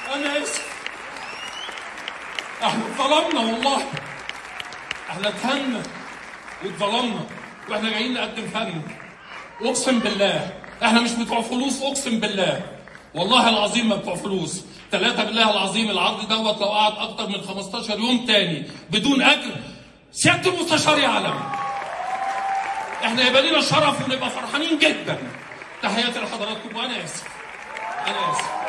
انا اسف احنا اتظلمنا والله احنا اتهنا واتظلمنا واحنا جايين نقدم فن اقسم بالله احنا مش بتوع فلوس اقسم بالله والله العظيم ما بتوع فلوس ثلاثة بالله العظيم العرض دوت لو قعد اكتر من 15 يوم تاني بدون اجر سيادة المستشار يعلم احنا يبقى لنا شرف ونبقى فرحانين جدا تحياتي لحضراتكم وانا اسف انا اسف